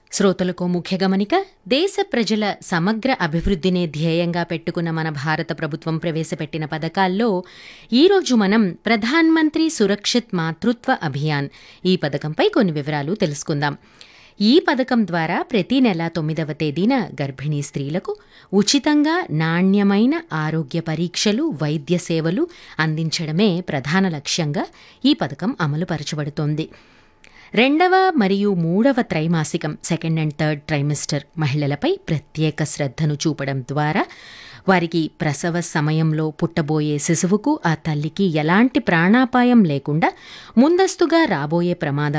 శ్రోతలకు ముఖ్య గమనిక దేశ ప్రజల సమగ్ర అభివృద్ధినే ధ్యేయంగా పెట్టుకున్న మన భారత ప్రభుత్వం ప్రవేశపెట్టిన పథకాల్లో ఈరోజు మనం ప్రధాన్ మంత్రి సురక్షిత్ మాతృత్వ అభియాన్ ఈ పథకంపై కొన్ని వివరాలు తెలుసుకుందాం ఈ పథకం ద్వారా ప్రతి నెల తొమ్మిదవ తేదీన గర్భిణీ స్త్రీలకు ఉచితంగా నాణ్యమైన ఆరోగ్య పరీక్షలు వైద్య సేవలు అందించడమే ప్రధాన లక్ష్యంగా ఈ పథకం అమలుపరచబడుతోంది రెండవ మరియు మూడవ త్రైమాసికం సెకండ్ అండ్ థర్డ్ ట్రైమిస్టర్ మహిళలపై ప్రత్యేక శ్రద్ధను చూపడం ద్వారా వారికి ప్రసవ సమయంలో పుట్టబోయే శిశువుకు ఆ తల్లికి ఎలాంటి ప్రాణాపాయం లేకుండా ముందస్తుగా రాబోయే ప్రమాదాల